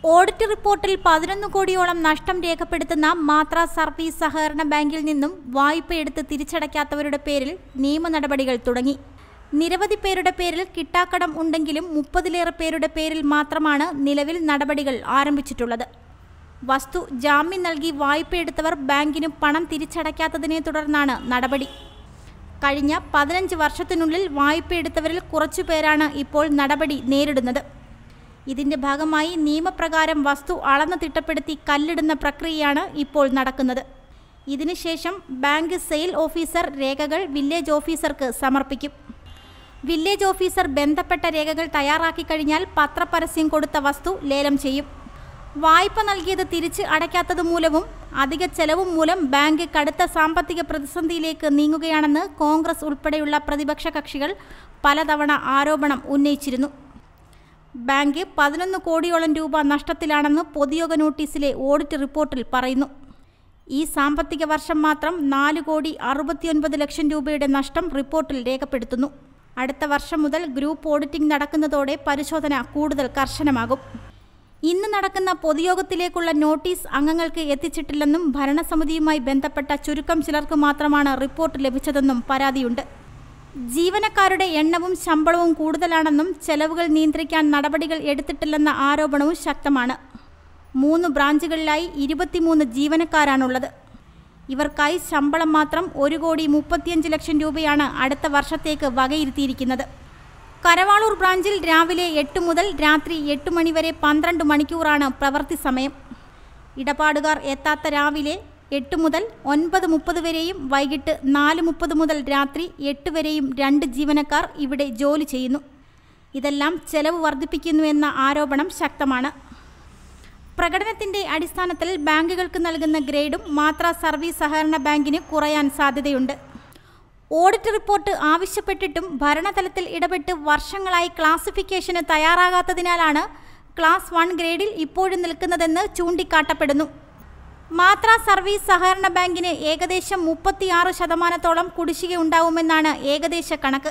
audit റിപ്പോർട്ടിൽ പതിനൊന്ന് കോടിയോളം നഷ്ടം രേഖപ്പെടുത്തുന്ന മാത്ര സർവീസ് സഹകരണ ബാങ്കിൽ നിന്നും വായ്പയെടുത്ത് തിരിച്ചടയ്ക്കാത്തവരുടെ പേരിൽ നിയമ നടപടികൾ തുടങ്ങി നിരവധി പേരുടെ പേരിൽ കിട്ടാക്കടം ഉണ്ടെങ്കിലും മുപ്പതിലേറെ പേരുടെ പേരിൽ മാത്രമാണ് നിലവിൽ നടപടികൾ ആരംഭിച്ചിട്ടുള്ളത് വസ്തു ജാമ്യം നൽകി വായ്പയെടുത്തവർ ബാങ്കിന് പണം തിരിച്ചടയ്ക്കാത്തതിനെ തുടർന്നാണ് നടപടി കഴിഞ്ഞ പതിനഞ്ച് വർഷത്തിനുള്ളിൽ വായ്പയെടുത്തവരിൽ കുറച്ചു പേരാണ് ഇപ്പോൾ നടപടി നേരിടുന്നത് ഇതിന്റെ ഭാഗമായി നിയമപ്രകാരം വസ്തു അളന്ന് തിട്ടപ്പെടുത്തി കല്ലിടുന്ന പ്രക്രിയയാണ് ഇപ്പോൾ നടക്കുന്നത് ഇതിനുശേഷം ബാങ്ക് സെയിൽ ഓഫീസർ രേഖകൾ വില്ലേജ് ഓഫീസർക്ക് സമർപ്പിക്കും വില്ലേജ് ഓഫീസർ ബന്ധപ്പെട്ട രേഖകൾ തയ്യാറാക്കി കഴിഞ്ഞാൽ പത്രപരസ്യം കൊടുത്ത വസ്തു ലേലം ചെയ്യും വായ്പ നൽകിയത് തിരിച്ച് അടയ്ക്കാത്തത് മൂലവും അധിക ചെലവും മൂലം ബാങ്ക് കടുത്ത സാമ്പത്തിക പ്രതിസന്ധിയിലേക്ക് നീങ്ങുകയാണെന്ന് കോൺഗ്രസ് ഉൾപ്പെടെയുള്ള പ്രതിപക്ഷ കക്ഷികൾ പലതവണ ആരോപണം ഉന്നയിച്ചിരുന്നു ബാങ്ക് പതിനൊന്ന് കോടിയോളം രൂപ നഷ്ടത്തിലാണെന്ന് പൊതുയോഗ നോട്ടീസിലെ ഓഡിറ്റ് റിപ്പോർട്ടിൽ പറയുന്നു ഈ സാമ്പത്തിക വർഷം മാത്രം നാല് കോടി അറുപത്തിയൊൻപത് ലക്ഷം രൂപയുടെ നഷ്ടം റിപ്പോർട്ടിൽ രേഖപ്പെടുത്തുന്നു അടുത്ത വർഷം മുതൽ ഗ്രൂപ്പ് ഓഡിറ്റിംഗ് നടക്കുന്നതോടെ പരിശോധന കൂടുതൽ കർശനമാകും ഇന്ന് നടക്കുന്ന പൊതുയോഗത്തിലേക്കുള്ള നോട്ടീസ് അംഗങ്ങൾക്ക് എത്തിച്ചിട്ടില്ലെന്നും ഭരണസമിതിയുമായി ബന്ധപ്പെട്ട ചുരുക്കം ചിലർക്ക് മാത്രമാണ് റിപ്പോർട്ട് ലഭിച്ചതെന്നും പരാതിയുണ്ട് ജീവനക്കാരുടെ എണ്ണവും ശമ്പളവും കൂടുതലാണെന്നും ചെലവുകൾ നിയന്ത്രിക്കാൻ നടപടികൾ എടുത്തിട്ടില്ലെന്ന ആരോപണവും ശക്തമാണ് മൂന്ന് ബ്രാഞ്ചുകളിലായി ഇരുപത്തിമൂന്ന് ജീവനക്കാരാണുള്ളത് ഇവർക്കായി ശമ്പളം മാത്രം ഒരു കോടി മുപ്പത്തിയഞ്ച് ലക്ഷം രൂപയാണ് അടുത്ത വർഷത്തേക്ക് വകയിരുത്തിയിരിക്കുന്നത് കരവാളൂർ ബ്രാഞ്ചിൽ രാവിലെ എട്ട് മുതൽ രാത്രി എട്ട് മണിവരെ പന്ത്രണ്ട് മണിക്കൂറാണ് പ്രവൃത്തി സമയം ഇടപാടുകാർ എത്താത്ത രാവിലെ എട്ട് മുതൽ ഒൻപത് മുപ്പത് വരെയും വൈകിട്ട് നാല് മുപ്പത് മുതൽ രാത്രി എട്ട് വരെയും രണ്ട് ജീവനക്കാർ ഇവിടെ ജോലി ചെയ്യുന്നു ഇതെല്ലാം ചെലവ് വർദ്ധിപ്പിക്കുന്നുവെന്ന ആരോപണം ശക്തമാണ് പ്രകടനത്തിന്റെ അടിസ്ഥാനത്തിൽ ബാങ്കുകൾക്ക് നൽകുന്ന ഗ്രേഡും മാത്ര സർവീസ് സഹകരണ ബാങ്കിന് കുറയാൻ സാധ്യതയുണ്ട് ഓഡിറ്റ് റിപ്പോർട്ട് ആവശ്യപ്പെട്ടിട്ടും ഭരണതലത്തിൽ ഇടപെട്ട് വർഷങ്ങളായി ക്ലാസിഫിക്കേഷന് തയ്യാറാകാത്തതിനാലാണ് ക്ലാസ് വൺ ഗ്രേഡിൽ ഇപ്പോഴും നിൽക്കുന്നതെന്ന് ചൂണ്ടിക്കാട്ടപ്പെടുന്നു മാത്ര സർവീസ് സഹകരണ ബാങ്കിന് ഏകദേശം മുപ്പത്തിയാറ് ശതമാനത്തോളം കുടിശ്ശിക ഉണ്ടാവുമെന്നാണ് ഏകദേശ കണക്ക്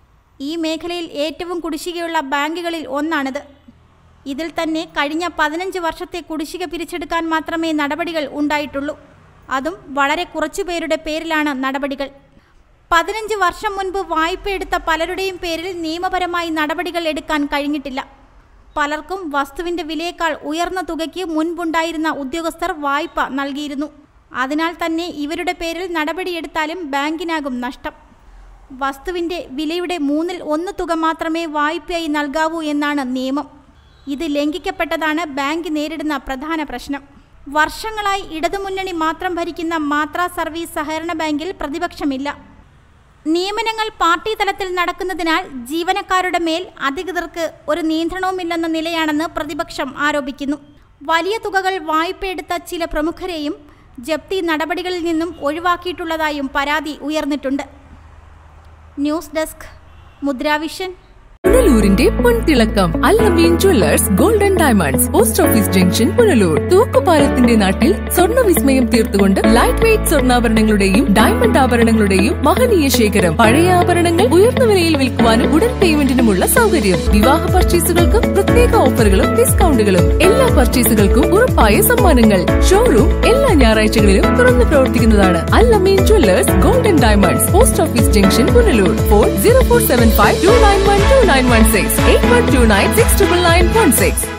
ഈ മേഖലയിൽ ഏറ്റവും കുടിശ്ശികയുള്ള ബാങ്കുകളിൽ ഒന്നാണിത് ഇതിൽ തന്നെ കഴിഞ്ഞ പതിനഞ്ച് വർഷത്തെ കുടിശ്ശിക പിരിച്ചെടുക്കാൻ മാത്രമേ നടപടികൾ ഉണ്ടായിട്ടുള്ളൂ അതും വളരെ കുറച്ചുപേരുടെ പേരിലാണ് നടപടികൾ പതിനഞ്ച് വർഷം മുൻപ് വായ്പയെടുത്ത പലരുടെയും പേരിൽ നിയമപരമായി നടപടികൾ എടുക്കാൻ കഴിഞ്ഞിട്ടില്ല പലർക്കും വസ്തുവിന്റെ വിലയേക്കാൾ ഉയർന്ന തുകയ്ക്ക് മുൻപുണ്ടായിരുന്ന ഉദ്യോഗസ്ഥർ വായ്പ നൽകിയിരുന്നു അതിനാൽ തന്നെ ഇവരുടെ പേരിൽ നടപടിയെടുത്താലും ബാങ്കിനാകും നഷ്ടം വസ്തുവിന്റെ വിലയുടെ മൂന്നിൽ ഒന്ന് തുക മാത്രമേ വായ്പയായി നൽകാവൂ എന്നാണ് നിയമം ഇത് ലംഘിക്കപ്പെട്ടതാണ് ബാങ്ക് നേരിടുന്ന പ്രധാന പ്രശ്നം വർഷങ്ങളായി ഇടതുമുന്നണി മാത്രം ഭരിക്കുന്ന മാത്ര സർവീസ് സഹകരണ ബാങ്കിൽ പ്രതിപക്ഷമില്ല നിയമനങ്ങൾ പാർട്ടി തലത്തിൽ നടക്കുന്നതിനാൽ ജീവനക്കാരുടെ മേൽ അധികൃതർക്ക് ഒരു നിയന്ത്രണവുമില്ലെന്ന നിലയാണെന്ന് പ്രതിപക്ഷം ആരോപിക്കുന്നു വലിയ തുകകൾ വായ്പയെടുത്ത ചില പ്രമുഖരെയും ജപ്തി നടപടികളിൽ നിന്നും ഒഴിവാക്കിയിട്ടുള്ളതായും പരാതി ഉയർന്നിട്ടുണ്ട് ന്യൂസ് ഡെസ്ക് മുദ്രാവിഷൻ പുനലൂരിന്റെ പൊൻതിളക്കം Allameen jewellers golden diamonds post office junction Punalur തൂക്കുപാലത്തിന്റെ നാട്ടിൽ സ്വർണ്ണ വിസ്മയം തീർത്തുകൊണ്ട് ലൈറ്റ് വെയ്റ്റ് സ്വർണ്ണാഭരണങ്ങളുടെയും ഡയമണ്ട് ആഭരണങ്ങളുടെയും മഹനീയ ശേഖരം പഴയ ആഭരണങ്ങൾ ഉയർന്ന വിലയിൽ വിൽക്കുവാനും ഉടൻ പേയ്മെന്റിനുമുള്ള സൗകര്യം വിവാഹ പർച്ചേസുകൾക്കും പ്രത്യേക ഓഫറുകളും ഡിസ്കൗണ്ടുകളും എല്ലാ പർച്ചേസുകൾക്കും ഉറപ്പായ സമ്മാനങ്ങൾ ഷോറൂം എല്ലാ ഞായറാഴ്ചകളിലും തുറന്നു പ്രവർത്തിക്കുന്നതാണ് Allameen jewellers golden diamonds post office junction Punalur phone zero four seven five two nine one two nine one six eight one two nine six triple nine one six